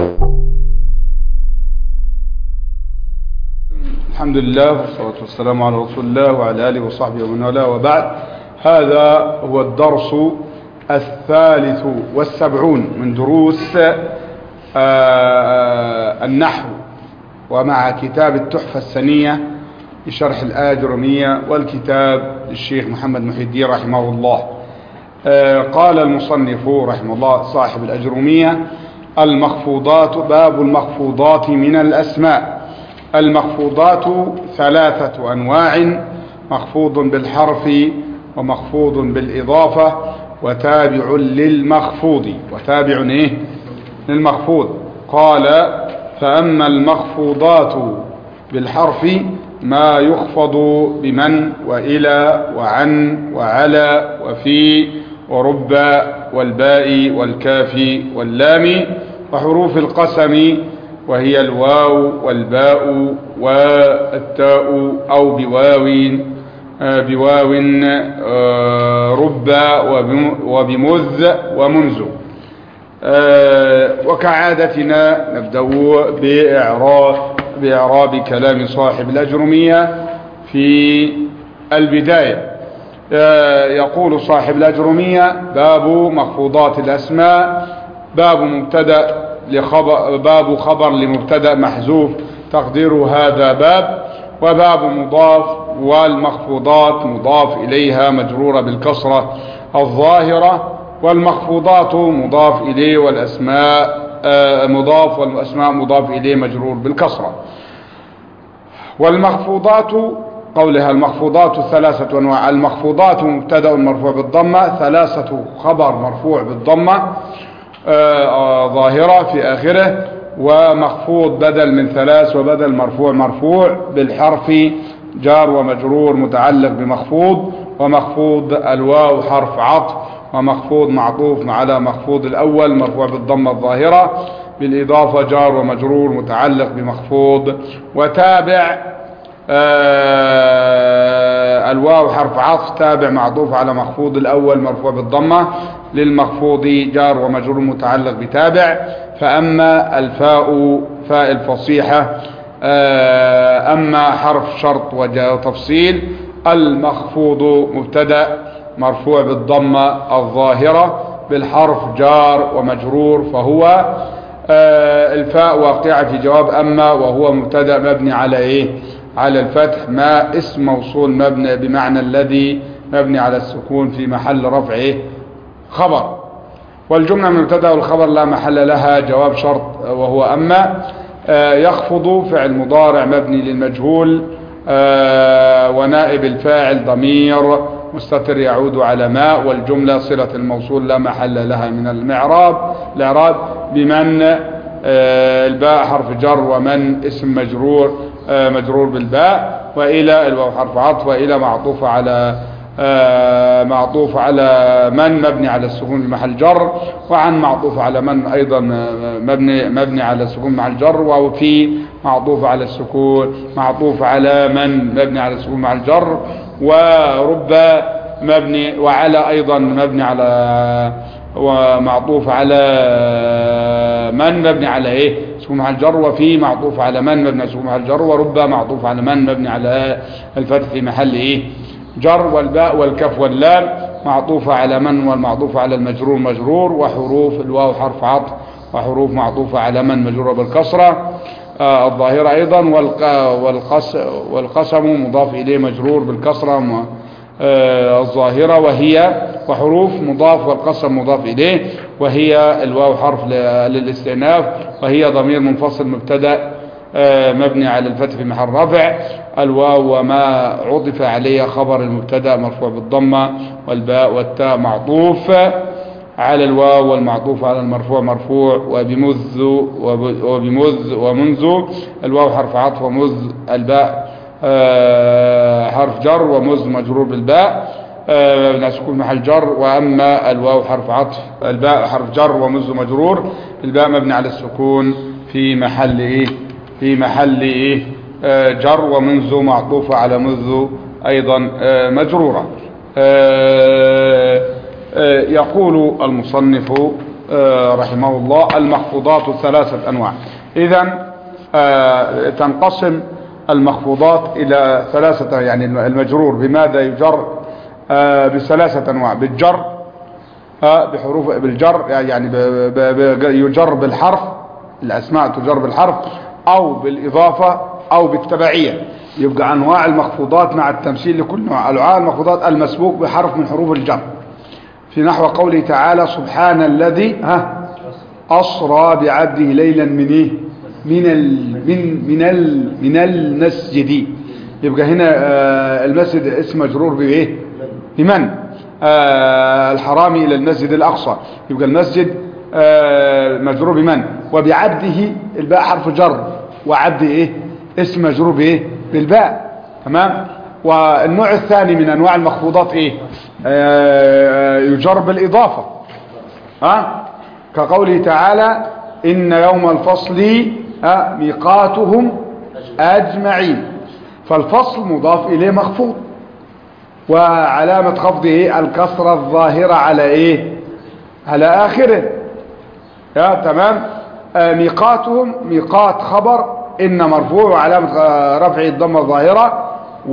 الحمد لله والصلاة والسلام على رسول الله وعلى آله وصحبه ومن والاه وبعد هذا هو الدرس الثالث والسبعون من دروس آه النحو ومع كتاب التحفة السنية لشرح الآجرمية والكتاب للشيخ محمد محي الدين رحمه الله آه قال المصنف رحمه الله صاحب الأجرمية المخفوضات باب المخفوضات من الأسماء المخفوضات ثلاثة أنواع مخفوض بالحرف ومخفوض بالإضافة وتابع للمخفوض وتابع إيه للمخفوض قال فأما المخفوضات بالحرف ما يخفض بمن وإلى وعن وعلى وفي ورب والباء والكاف واللام وحروف القسم وهي الواو والباء والتاء أو بواو بواو رب وبمذ ومنذ وكعادتنا نبدأ بإعراب, بإعراب كلام صاحب الأجرمية في البداية يقول صاحب الأجرمية باب مخفوضات الأسماء باب مبتدأ لخبر باب خبر لمبتدا محذوف تقدير هذا باب وباب مضاف والمخفوضات مضاف إليها مجرورة بالكسرة الظاهرة والمخفوضات مضاف إليه والأسماء مضاف والأسماء مضاف إليه مجرور بالكسرة والمخفوضات قولها المخفوضات ثلاثة أنواع المخفوضات مبتدا مرفوع بالضمة ثلاثة خبر مرفوع بالضمة ظاهرة في آخره ومخفوض بدل من ثلاث وبدل مرفوع مرفوع بالحرف جار ومجرور متعلق بمخفوض ومخفوض الواو حرف عطف ومخفوض معطوف على مخفوض الأول مرفوع بالضمة الظاهرة بالإضافة جار ومجرور متعلق بمخفوض وتابع الواو حرف عطف تابع معطوف على مخفوض الأول مرفوع بالضمة للمخفوض جار ومجرور متعلق بتابع فأما الفاء فاء الفصيحة أما حرف شرط وتفصيل المخفوض مبتدا مرفوع بالضمة الظاهرة بالحرف جار ومجرور فهو الفاء واقعة في جواب أما وهو مبتدا مبني على إيه على الفتح ما اسم موصول مبني بمعنى الذي مبني على السكون في محل رفعه خبر والجملة من المبتدا والخبر لا محل لها جواب شرط وهو أما يخفض فعل مضارع مبني للمجهول ونائب الفاعل ضمير مستتر يعود على ما والجملة صلة الموصول لا محل لها من المعراب الإعراب بمن الباء حرف جر ومن اسم مجرور مجرور بالباء وإلى الواو حرف عطف وإلى معطوف على معطوف على من مبني على السكون في محل جر وعن معطوف على من أيضا مبني مبني على السكون مع الجر وفي معطوف على السكون معطوف على من مبني على السكون مع الجر ورب مبني وعلى أيضا مبني على ومعطوف على من مبني على ايه سكون مع الجر وفي معطوف على من مبني على سكون مع الجر ورب معطوف على من مبني على الفتح في محل ايه جر والباء والكف واللام معطوفة على من والمعطوفة على المجرور مجرور وحروف الواو حرف عطف وحروف معطوفة على من مجرورة بالكسرة آه الظاهرة أيضا والقس والقسم مضاف إليه مجرور بالكسرة آه الظاهرة وهي وحروف مضاف والقسم مضاف إليه وهي الواو حرف للاستئناف وهي ضمير منفصل مبتدأ مبني على الفتح في محل رفع الواو وما عطف عليه خبر المبتدا مرفوع بالضمه والباء والتاء معطوف على الواو والمعطوف على المرفوع مرفوع وبمذ وبمذ ومنذ الواو حرف عطف ومذ الباء حرف جر ومذ مجرور بالباء من سكون محل جر واما الواو حرف عطف الباء حرف جر ومذ مجرور الباء مبني على السكون في محل ايه في محل ايه جر ومنذ معطوفة على منذ ايضا مجرورة يقول المصنف آه، رحمه الله المخفوضات ثلاثة أنواع إذا تنقسم المخفوضات إلى ثلاثة يعني المجرور بماذا يجر آه، بثلاثة أنواع بالجر آه، بحروف بالجر يعني ب- ب- ب- يجر بالحرف الأسماء تجر بالحرف أو بالإضافة أو بالتبعية يبقى أنواع المخفوضات مع التمثيل لكل نوع أنواع المخفوضات المسبوق بحرف من حروف الجر في نحو قوله تعالى سبحان الذي ها أسرى بعبده ليلا من إيه من ال من من ال من المسجد يبقى هنا آه، المسجد اسم مجرور بإيه بمن آه، الحرامي إلى المسجد الأقصى يبقى المسجد آه، مجرور بمن وبعبده الباء حرف جر وعبد إيه اسم مجرور بإيه بالباء تمام والنوع الثاني من أنواع المخفوضات إيه آه، يجر بالإضافة ها كقوله تعالى إن يوم الفصل ها، ميقاتهم أجمعين فالفصل مضاف إليه مخفوض وعلامة خفضه إيه؟ الكسرة الظاهرة على إيه على آخره يا تمام آه، ميقاتهم ميقات خبر إن مرفوع وعلامة آه، رفعه الضمة الظاهرة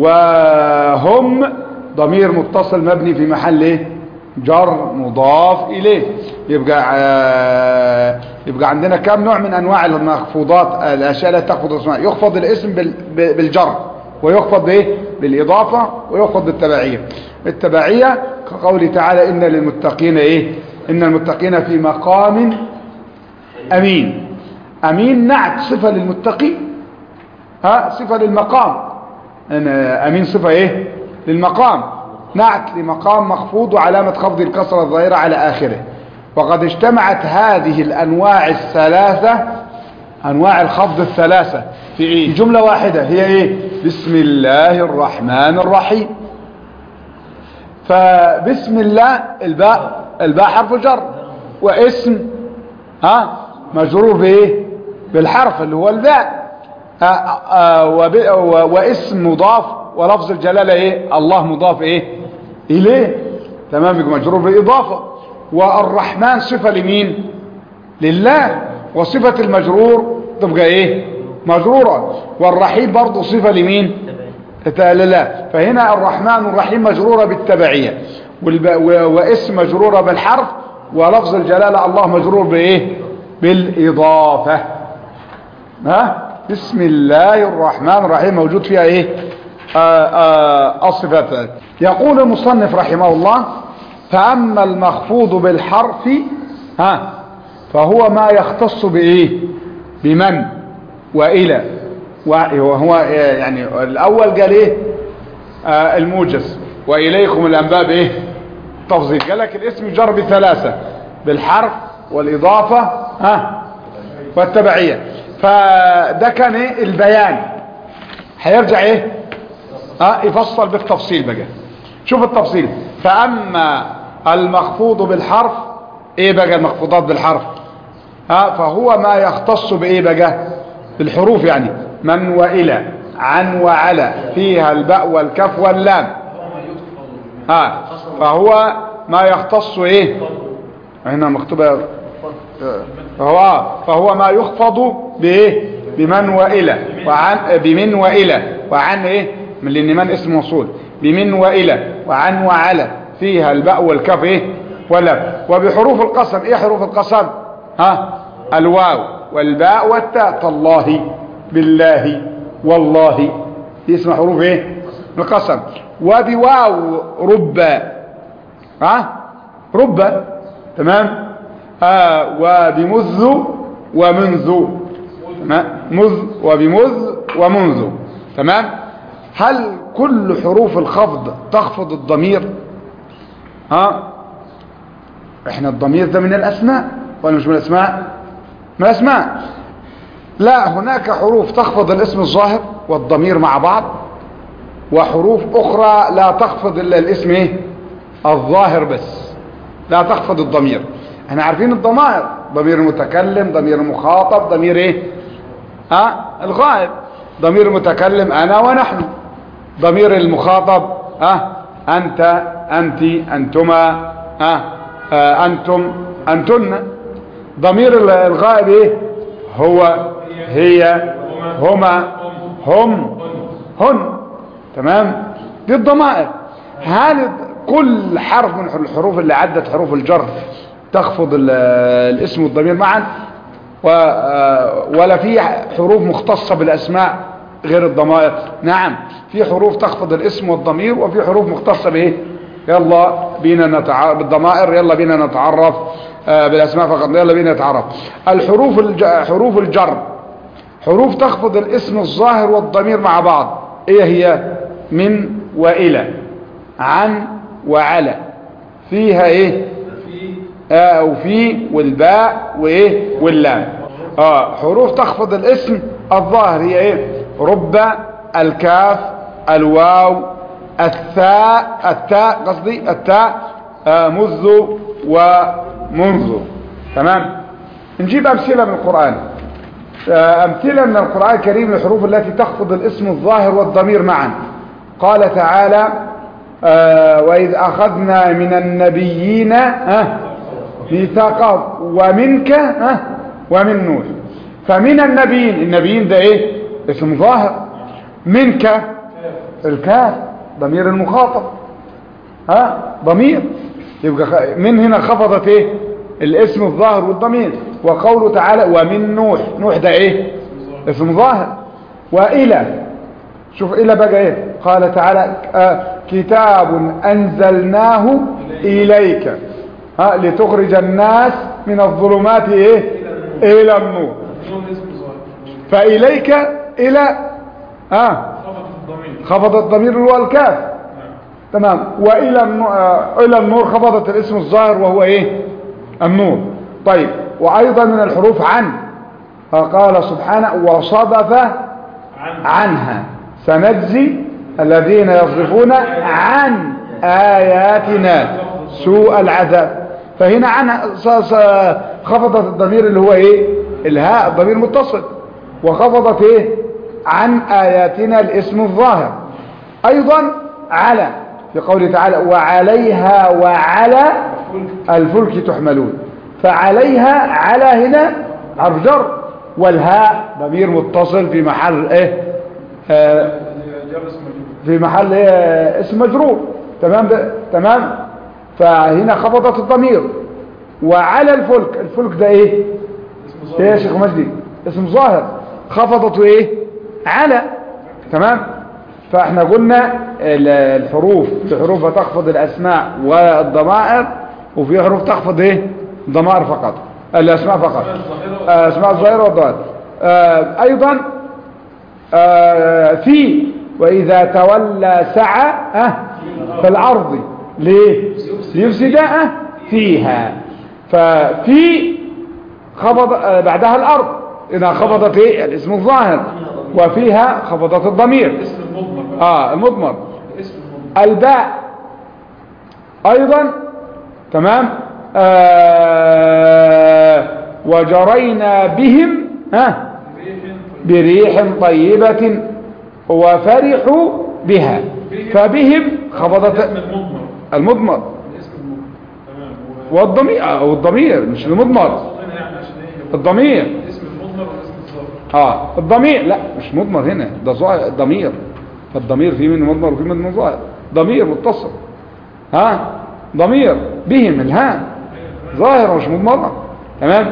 وهم ضمير متصل مبني في محل إيه جر مضاف إليه يبقى آه، يبقى عندنا كم نوع من أنواع المخفوضات الأشياء التي تخفض الاسماء يخفض الاسم بال- ب- بالجر ويخفض بإيه بالإضافة ويخفض بالتبعية التبعية كقوله تعالى إن للمتقين إيه إن المتقين في مقام أمين أمين نعت صفة للمتقين ها صفة للمقام أنا أمين صفة إيه للمقام نعت لمقام مخفوض وعلامة خفض الكسرة الظاهرة على آخره وقد اجتمعت هذه الأنواع الثلاثة أنواع الخفض الثلاثة في إيه؟ جملة واحدة هي إيه بسم الله الرحمن الرحيم فبسم الله الباء الباء حرف جر واسم ها مجرور بايه بالحرف اللي هو الباء آه، آه، وب- و- واسم مضاف ولفظ الجلاله ايه الله مضاف ايه اليه تمام يبقى مجرور بالاضافه والرحمن صفه لمين لله وصفه المجرور تبقى ايه مجروره والرحيم برضه صفه لمين لا فهنا الرحمن الرحيم مجرورة بالتبعية والب... و... واسم مجرورة بالحرف ولفظ الجلالة الله مجرور بإيه بالإضافة ها بسم الله الرحمن الرحيم موجود فيها إيه آه، آه، الصفات يقول المصنف رحمه الله فأما المخفوض بالحرف ها فهو ما يختص بإيه بمن وإلى وهو يعني الأول قال إيه آه الموجز وإليكم الأنباء بإيه تفضيل قال لك الاسم جر بثلاثة بالحرف والإضافة ها والتبعية فده كان إيه البيان هيرجع إيه ها يفصل بالتفصيل بقى شوف التفصيل فأما المخفوض بالحرف إيه بقى المخفوضات بالحرف ها فهو ما يختص بإيه بقى بالحروف يعني من وإلى عن وعلى فيها الباء والكف واللام ها فهو ما يختص ايه هنا مكتوبة فهو آه، فهو ما يخفض بايه بمن وإلى وعن بمن وإلى وعن ايه من لان من اسم موصول بمن وإلى وعن وعلى فيها الباء والكف ايه واللام وبحروف القسم ايه حروف القسم ها الواو والباء والتاء تالله بالله والله دي اسمها حروف ايه القسم وبواو ربا ها ربا تمام آه وبمذ ومنذ تمام مذ وبمذ ومنذ تمام هل كل حروف الخفض تخفض الضمير ها احنا الضمير ده من الاسماء ولا مش من الاسماء من الاسماء لا هناك حروف تخفض الاسم الظاهر والضمير مع بعض وحروف اخرى لا تخفض الا الاسم ايه الظاهر بس لا تخفض الضمير احنا عارفين الضمائر ضمير المتكلم ضمير المخاطب ضمير ايه ها الغائب ضمير المتكلم انا ونحن ضمير المخاطب ها انت انت انتما ها آه انتم انتن ضمير ال- الغائب ايه هو هي هما هم هن تمام دي الضمائر هل كل حرف من الحروف اللي عدت حروف الجر تخفض ال- الاسم والضمير معا و- آه، ولا في حروف مختصة بالأسماء غير الضمائر نعم في حروف تخفض الاسم والضمير وفي حروف مختصة بإيه يلا بينا نتعرف بالضمائر يلا بينا نتعرف آه، بالأسماء فقط يلا بينا نتعرف الحروف الج... حروف الجر حروف تخفض الاسم الظاهر والضمير مع بعض ايه هي من وإلى عن وعلى فيها ايه آه وفي والباء وايه واللام اه حروف تخفض الاسم الظاهر هي ايه رب الكاف الواو الثاء التاء قصدي التاء آه مذ ومنذ تمام نجيب امثله من القران آه امثله من القران الكريم للحروف التي تخفض الاسم الظاهر والضمير معا قال تعالى آه وإذ أخذنا من النبيين آه ميثاقهم ومنك آه ومن نوح فمن النبيين النبيين ده ايه اسم ظاهر منك الكاف ضمير المخاطب ها ضمير يبقى خ- من هنا خفضت ايه الاسم الظاهر والضمير وقوله تعالى ومن نوح نوح ده ايه اسم ظاهر والى شوف إلى بقى إيه قال تعالى آه كتاب أنزلناه إليك ها لتخرج الناس من الظلمات إيه إلى النور فإليك إلى آه خفض الضمير اللي هو الكاف تمام وإلى النور, آه إلى النور خفضت الاسم الظاهر وهو إيه النور طيب وأيضا من الحروف عن قال سبحانه وصدف عنها سنجزي الذين يصرفون عن آياتنا سوء العذاب فهنا عنها ص- ص- خفضت الضمير اللي هو ايه الهاء الضمير متصل وخفضت ايه عن آياتنا الاسم الظاهر ايضا على في قوله تعالى وعليها وعلى الفلك تحملون فعليها على هنا حرف جر والهاء ضمير متصل في محل ايه آه في محل ايه اسم مجرور تمام ده تمام فهنا خفضت الضمير وعلى الفلك الفلك ده ايه ايه يا شيخ مجدي اسم ظاهر خفضته ايه على تمام فاحنا قلنا ال- الحروف في حروف تخفض الاسماء والضمائر وفي حروف تخفض ايه الضمائر فقط الاسماء فقط آه، اسماء الظاهره والضمائر آه، ايضا آه، في واذا تولى سعى آه، في الارض ليه ليفسد آه، فيها ففي خفض آه، بعدها الارض اذا خفضت ايه الاسم الظاهر وفيها خفضت الضمير اسم المضمر اه المضمر اسم المضمر الباء ايضا تمام آه وجرينا بهم ها ريح بريح طيبة وفرحوا بها فبهم خفضت اسم المضمر المضمر اسم المضمر تمام والضمير آه، والضمير مش المضمر وقلنا يعني عشان ايه الضمير اسم المضمر واسم الظاهر اه الضمير لا مش مضمر هنا ده ظاهر ضمير فالضمير في منه مضمر وفي منه ظاهر ضمير متصل ها ضمير بهم الهاء ظاهر مش مضمر تمام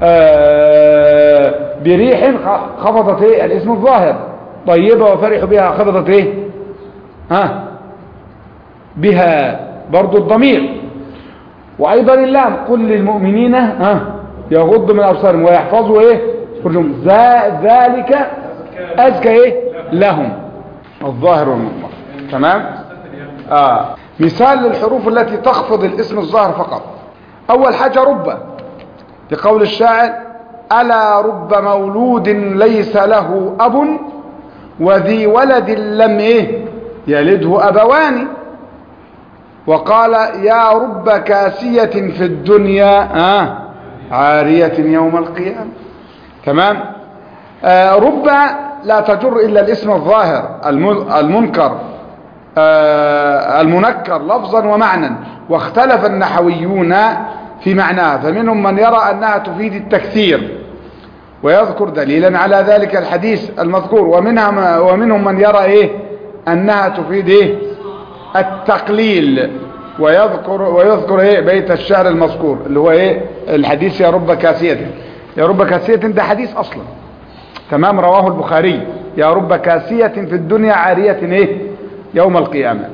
آه بريح خ- خفضت ايه الاسم الظاهر طيبة وفرحوا بها خفضت ايه ها بها برضو الضمير وايضا اللام قل للمؤمنين ها يغض من ابصارهم ويحفظوا ايه فرجهم ذا- ذلك ازكى ايه لهم الظاهر والمضمر تمام آه. مثال للحروف التي تخفض الاسم الظاهر فقط اول حاجه رب لقول الشاعر الا رب مولود ليس له اب وذي ولد لم ايه يلده ابوان وقال يا رب كاسية في الدنيا آه عارية يوم القيامة تمام آه رب لا تجر إلا الاسم الظاهر الم- المنكر آه المنكر لفظا ومعنى واختلف النحويون في معناها فمنهم من يرى أنها تفيد التكثير ويذكر دليلا على ذلك الحديث المذكور ومنها ومنهم من يرى ايه انها تفيد ايه التقليل ويذكر ويذكر ايه بيت الشعر المذكور اللي هو ايه الحديث يا رب كاسية يا رب كاسية ده حديث اصلا تمام رواه البخاري يا رب كاسية في الدنيا عارية ايه يوم القيامة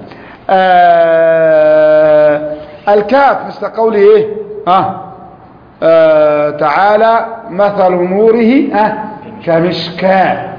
آه الكاف مثل قوله ايه ها آه تعالى مثل نوره آه كمشكاة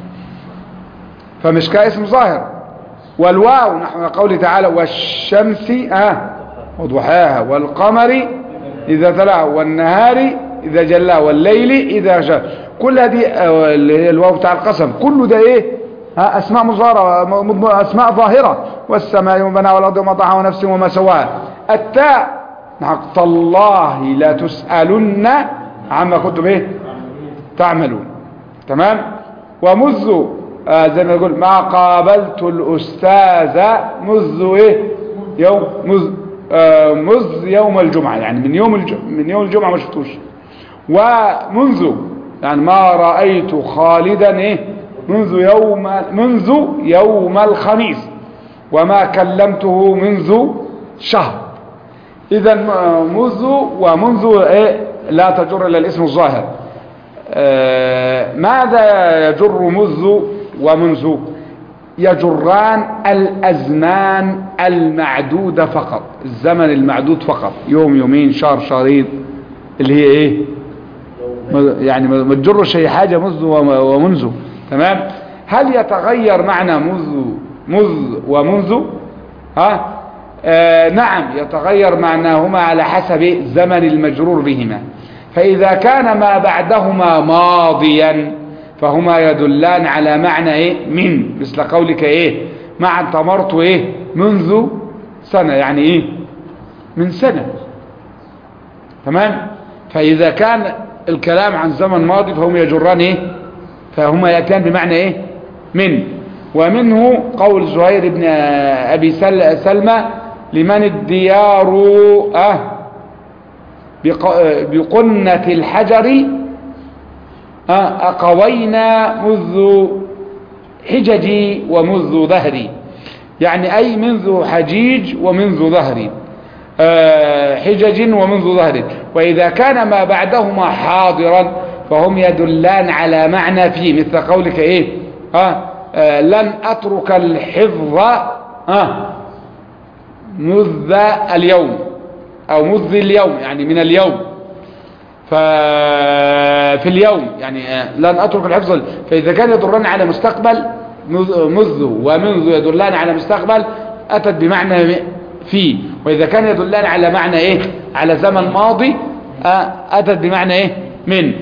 فمشكاة اسم ظاهر والواو نحو قوله تعالى والشمس آه وضحاها والقمر إذا تلاها والنهار إذا جلاها والليل إذا جاء كل هذه آه الواو بتاع القسم كل ده إيه آه أسماء مظاهرة أسماء ظاهرة والسماء وما بناها والأرض وما طحاها ونفس وما سواها التاء حق الله لا تسألن عما كنتم ايه تعملون تمام ومذ آه زي ما يقول ما قابلت الأستاذ منذ ايه يوم مذ آه مذ يوم الجمعة يعني من يوم الجمعة من يوم الجمعة ما شفتوش ومنذ يعني ما رأيت خالدا ايه منذ يوم منذ يوم الخميس وما كلمته منذ شهر اذا منذ ومنذ ايه لا تجر الى الاسم الظاهر آه ماذا يجر منذ ومنذ يجران الازمان المعدودة فقط الزمن المعدود فقط يوم يومين شهر شهرين اللي هي ايه يعني ما تجرش اي حاجة منذ ومنذ تمام هل يتغير معنى منذ مذ ومنذ ها آه نعم يتغير معناهما على حسب زمن المجرور بهما فإذا كان ما بعدهما ماضيا فهما يدلان على معنى ايه من مثل قولك ايه مع تمرت ايه منذ سنة يعني ايه من سنة تمام فإذا كان الكلام عن زمن ماضي فهم يجران ايه فهما يأتيان بمعنى ايه من ومنه قول زهير بن أبي سل سلمى لمن الديار أه بقنة الحجر أه أقوينا منذ حججي ومنذ ظهري يعني أي منذ حجيج ومنذ ظهري أه حجج ومنذ ظهري وإذا كان ما بعدهما حاضرا فهم يدلان على معنى فيه مثل قولك إيه أه آه لن أترك الحفظ آه مذ اليوم أو مذ اليوم يعني من اليوم ففي اليوم يعني آه لن أترك الحفظ فإذا كان يدلان على مستقبل مذ ومنذ يدلان على مستقبل أتت بمعنى في وإذا كان يدلان على معنى إيه على زمن ماضي آه أتت بمعنى إيه من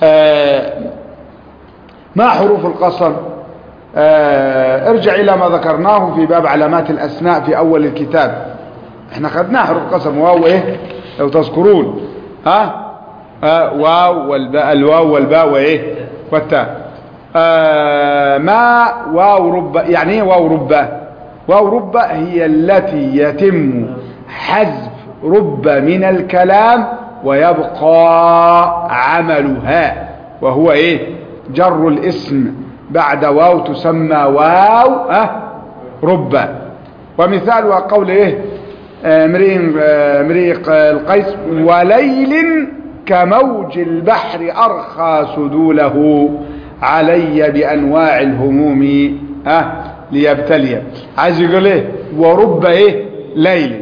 ما حروف القسم آه ارجع الى ما ذكرناه في باب علامات الاسماء في اول الكتاب احنا خدناه حروف قسم واو ايه لو تذكرون ها آه واو والباء الواو والباء وايه والتاء آه ما واو رب يعني ايه واو رب واو رب هي التي يتم حذف رب من الكلام ويبقى عملها وهو ايه جر الاسم بعد واو تسمى واو أه ربا ومثال قول ايه امرئ امرئ القيس وليل كموج البحر ارخى سدوله علي بانواع الهموم اه ليبتلي عايز يقول ايه ورب ايه ليل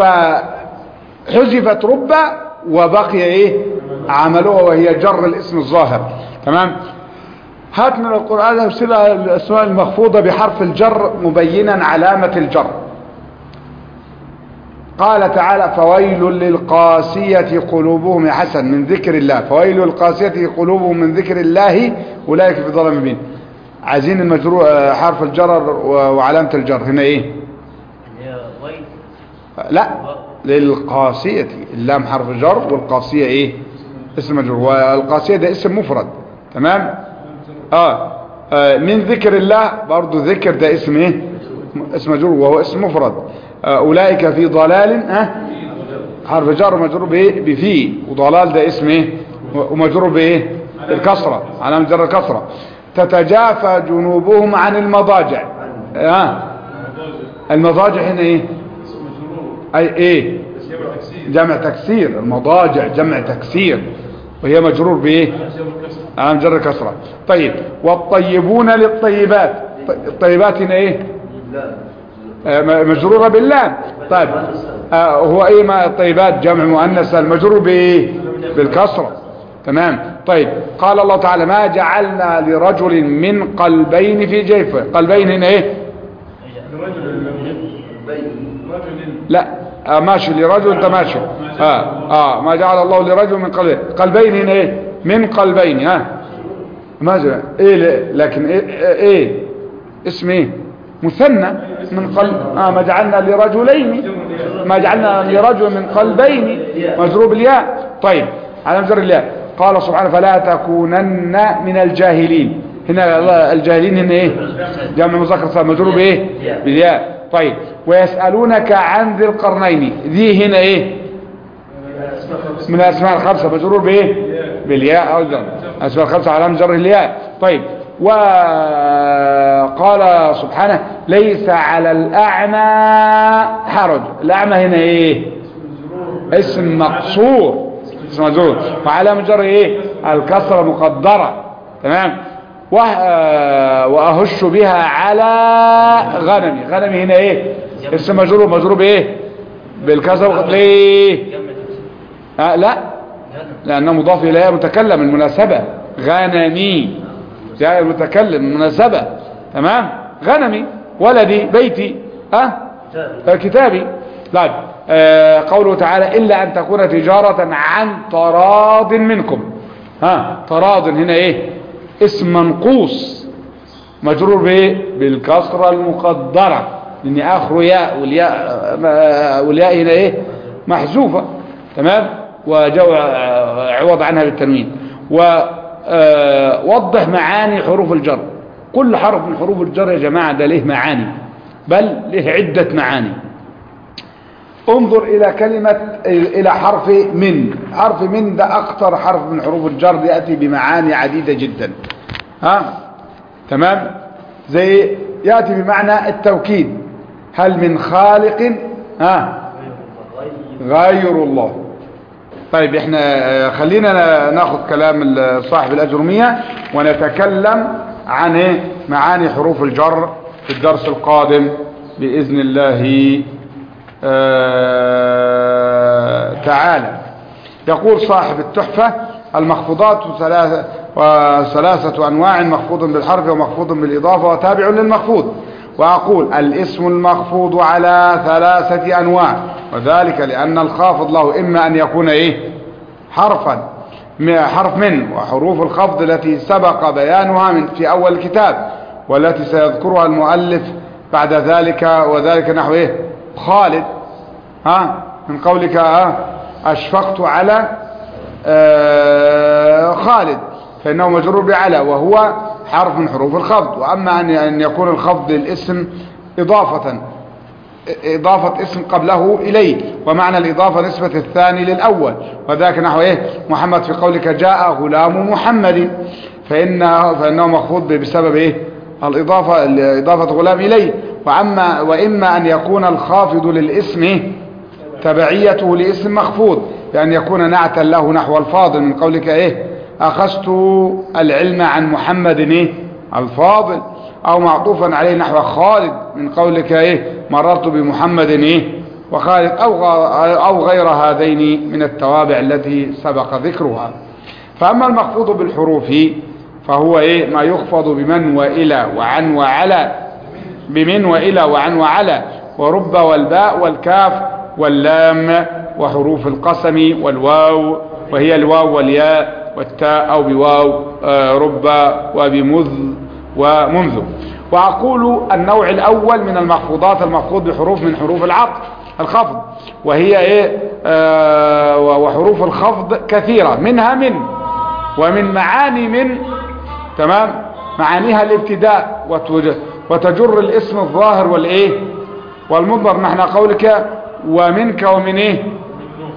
فحذفت رب وبقي ايه عملوها وهي جر الاسم الظاهر تمام هات من القرآن أمثلة الأسماء المخفوضة بحرف الجر مبينا علامة الجر قال تعالى فويل للقاسية قلوبهم يا حسن من ذكر الله فويل للقاسية قلوبهم من ذكر الله أولئك في ظلم مبين عايزين المجرور حرف الجر وعلامة الجر هنا ايه لا للقاسية اللام حرف الجر والقاسية ايه اسم مجرور والقاسية ده اسم مفرد تمام آه. آه من ذكر الله برضو ذكر ده اسم ايه اسم مجرور وهو اسم مفرد آه اولئك في ضلال آه حرف جر مجرور بايه بفي وضلال ده اسم ايه ومجرور بايه الكسرة علامة جر الكسرة تتجافى جنوبهم عن المضاجع ها المضاجع هنا ايه اي ايه جمع تكسير المضاجع جمع تكسير وهي مجرور بايه علامة جر الكسرة طيب والطيبون للطيبات الطيبات هنا ايه آه، م- مجرورة باللام طيب آه، هو ايه ما الطيبات جمع مؤنث المجرور بايه بالكسرة تمام طيب قال الله تعالى ما جعلنا لرجل من قلبين في جيفه قلبين هنا ايه رجل لا آه ماشي لرجل انت ماشي اه اه ما جعل الله لرجل من قلبين قلبين هنا ايه من قلبين ها ما جعل ايه ل- لكن ايه ايه اسم ايه مثنى من قلب اه ما جعلنا لرجلين ما جعلنا لرجل من قلبين مجروب الياء طيب على مجر الياء قال سبحانه فلا تكونن من الجاهلين هنا الله- الجاهلين هنا ايه جمع مذكر صار مجرور بايه بالياء طيب ويسألونك عن ذي القرنين ذي هنا ايه من الاسماء الخمسة مجرور بايه بالياء ايضا الاسماء الخمسة على مجر الياء طيب وقال سبحانه ليس على الاعمى حرج الاعمى هنا ايه اسم مقصور اسم مجرور وعلى مجر ايه الكسرة مقدرة تمام وه- آه، واهش بها على غنمي غنمي هنا ايه اسم مجرور مجرور بايه بالكسر ليه آه لا لانه مضاف الى متكلم المناسبة غنمي جاء المتكلم المناسبة تمام غنمي ولدي بيتي اه آه، كتابي طيب آه قوله تعالى إلا أن تكون تجارة عن تراض منكم ها تراض هنا ايه اسم منقوص مجرور بايه بالكسرة المقدرة لان اخره ياء والياء آه، والياء هنا ايه محذوفة تمام وجو آه، عوض عنها بالتنوين ووضح معاني حروف الجر كل حرف من حروف الجر يا جماعة ده له معاني بل له عدة معاني انظر الى كلمة الى حرف من حرف من ده اكتر حرف من حروف الجر يأتي بمعاني عديدة جدا ها تمام زي يأتي بمعنى التوكيد هل من خالق ها غير الله طيب احنا آه، خلينا ناخذ كلام صاحب الأجرمية ونتكلم عن إيه؟ معاني حروف الجر في الدرس القادم بإذن الله آه، تعالى يقول صاحب التحفة المخفوضات ثلاثة وثلاثة أنواع مخفوض بالحرف ومخفوض بالإضافة وتابع للمخفوض وأقول الاسم المخفوض على ثلاثة أنواع وذلك لأن الخافض له إما أن يكون إيه حرفا م- حرف من وحروف الخفض التي سبق بيانها من في أول الكتاب والتي سيذكرها المؤلف بعد ذلك وذلك نحو إيه خالد ها من قولك ها أشفقت على آه، خالد فإنه مجرور بعلى وهو حرف من حروف الخفض وأما أن أن يكون الخفض للاسم إضافة إضافة اسم قبله إليه ومعنى الإضافة نسبة الثاني للأول وذاك نحو إيه محمد في قولك جاء غلام محمد فإنه, فإنه مخفوض بسبب إيه الإضافة إضافة غلام إليه وأما وإما أن يكون الخافض للاسم إيه؟ تبعيته لاسم مخفوض بأن يكون نعتا له نحو الفاضل من قولك إيه أخذت العلم عن محمد إيه الفاضل أو معطوفا عليه نحو خالد من قولك إيه مررت بمحمد إيه وخالد أو, غ- أو غير هذين من التوابع التي سبق ذكرها فأما المخفوض بالحروف فهو إيه ما يخفض بمن وإلى وعن وعلى بمن وإلى وعن وعلى ورب والباء والكاف واللام وحروف القسم والواو وهي الواو والياء والتاء أو بواو آه، رب وبمذ ومنذ وأقول النوع الأول من المخفوضات المخفوض بحروف من حروف العطف الخفض وهي إيه آه، وحروف الخفض كثيرة منها من ومن معاني من تمام معانيها الابتداء وتوج- وتجر الاسم الظاهر والايه والمضمر نحن قولك ومنك ومن ايه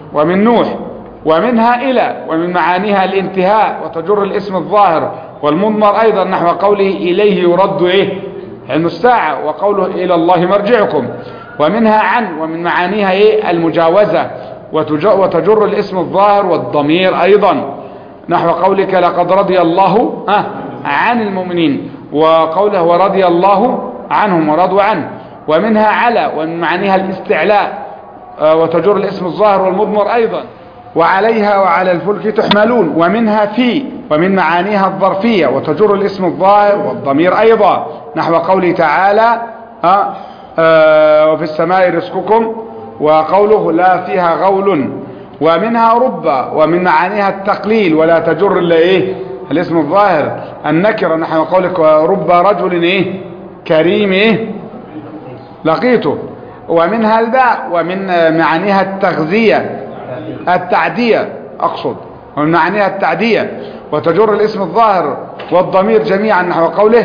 ومن نوح ومنها إلى ومن معانيها الانتهاء وتجر الاسم الظاهر والمضمر أيضا نحو قوله إليه يرد إيه علم الساعة وقوله إلى الله مرجعكم ومنها عن ومن معانيها إيه المجاوزة وتج- وتجر الاسم الظاهر والضمير أيضا نحو قولك لقد رضي الله آه عن المؤمنين وقوله ورضي الله عنهم ورضوا عنه ومنها على ومن معانيها الاستعلاء آه، وتجر الاسم الظاهر والمضمر أيضا وعليها وعلى الفلك تحملون ومنها في ومن معانيها الظرفية وتجر الاسم الظاهر والضمير أيضا نحو قوله تعالى آه، آه، وفي السماء رزقكم وقوله لا فيها غول ومنها رب ومن معانيها التقليل ولا تجر الا ايه الاسم الظاهر النكره نحو قولك رب رجل ايه كريم ايه لقيته ومنها الباء ومن معانيها التغذية التعدية أقصد ومن معانيها التعدية وتجر الاسم الظاهر والضمير جميعا نحو قوله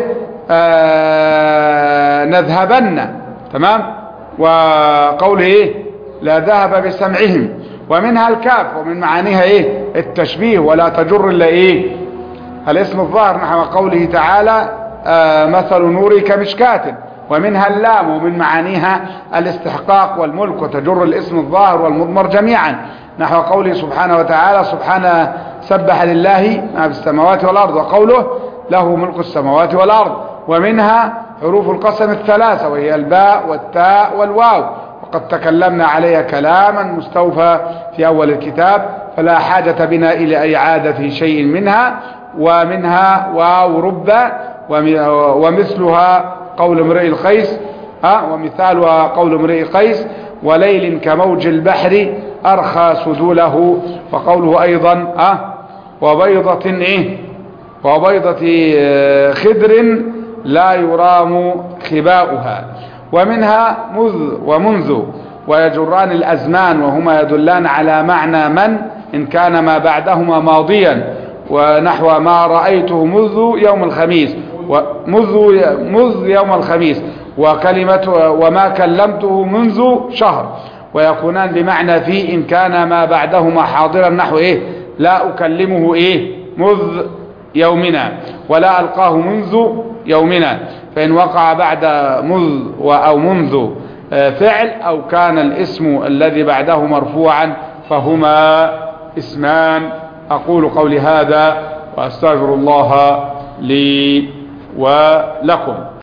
آه نذهبن تمام وقوله ايه لا ذهب بسمعهم ومنها الكاف ومن معانيها ايه التشبيه ولا تجر الا ايه الاسم الظاهر نحو قوله تعالى آه مثل نوري كمشكاة ومنها اللام ومن معانيها الاستحقاق والملك وتجر الاسم الظاهر والمضمر جميعا نحو قوله سبحانه وتعالى سبحانه سبح لله ما في السماوات والأرض وقوله له ملك السماوات والأرض ومنها حروف القسم الثلاثة وهي الباء والتاء والواو وقد تكلمنا عليها كلاما مستوفى في أول الكتاب فلا حاجة بنا إلى إعادة شيء منها ومنها واو رب وم- ومثلها قول امرئ القيس ها ومثالها قول امرئ قيس وليل كموج البحر أرخى سدوله وقوله أيضا ها وبيضة إيه وبيضة آه، خدر لا يرام خباؤها ومنها مذ ومنذ ويجران الأزمان وهما يدلان على معنى من إن كان ما بعدهما ماضيا ونحو ما رأيته منذ يوم الخميس ومذ مذ يوم الخميس وكلمة وما كلمته منذ شهر ويكونان بمعنى في إن كان ما بعدهما حاضرا نحو إيه لا أكلمه إيه مذ يومنا ولا ألقاه منذ يومنا فإن وقع بعد مذ و- أو منذ آه، فعل أو كان الاسم الذي بعده مرفوعا فهما اسمان أقول قولي هذا وأستغفر الله لي ولكم